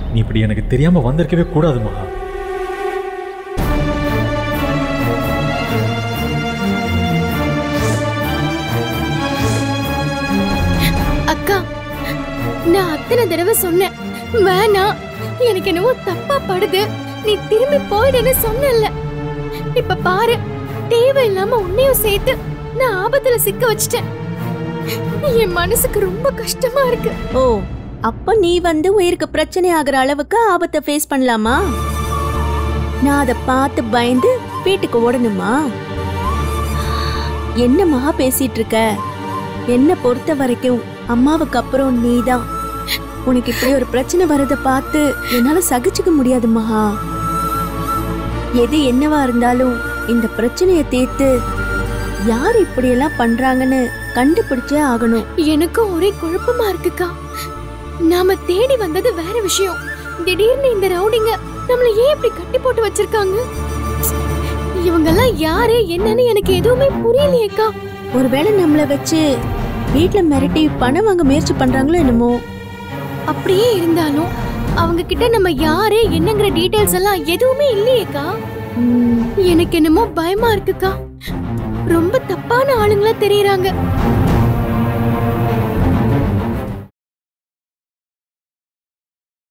நீ இப்படி எனக்கு தெரியாம வந்திருக்கவே கூடாது மகா அக்கா நான் அத்தனை தடவை சொன்னேன் வேணாம் எனக்கு என்னவோ தப்பா படுது நீ திரும்பி போயிடுன்னு சொன்னல இப்ப பாரு தேவையில்லாம உன்னையும் சேர்த்து நான் ஆபத்துல சிக்க வச்சிட்டேன் என் மனசுக்கு ரொம்ப கஷ்டமா இருக்கு ஓ அப்ப நீ வந்து உயிருக்கு பிரச்சனை ஆகுற அளவுக்கு ஆபத்தை ஃபேஸ் பண்ணலாமா நான் அதை பார்த்து பயந்து வீட்டுக்கு ஓடணுமா என்ன மகா பேசிட்டு இருக்க என்ன பொறுத்த வரைக்கும் அம்மாவுக்கு அப்புறம் நீதான் உனக்கு இப்படி ஒரு பிரச்சனை வரத பார்த்து என்னால சகிச்சுக்க முடியாது மகா எது என்னவா இருந்தாலும் இந்த பிரச்சனையை தீர்த்து யார் இப்படியெல்லாம் பண்றாங்கன்னு கண்டுபிடிச்சே ஆகணும் எனக்கும் ஒரே குழப்பமா இருக்குக்கா நாம தேடி வந்தது வேற விஷயம் திடீர்னு இந்த ரவுடிங்க நம்மள ஏன் இப்படி கட்டி போட்டு வச்சிருக்காங்க இவங்கெல்லாம் யாரு என்னன்னு எனக்கு எதுவுமே புரியலையேக்கா ஒருவேளை நம்மள வச்சு வீட்ல மிரட்டி பணம் வாங்க முயற்சி பண்றாங்களோ என்னமோ அப்படியே இருந்தாலும் அவங்க கிட்ட நம்ம யாரு என்னங்கிற டீடைல்ஸ் எல்லாம் எதுவுமே இல்லையேக்கா ம், எனக்கு என்னமோ பயமா இருக்குக்கா ரொம்ப தப்பான ஆளுங்களா தெரியறாங்க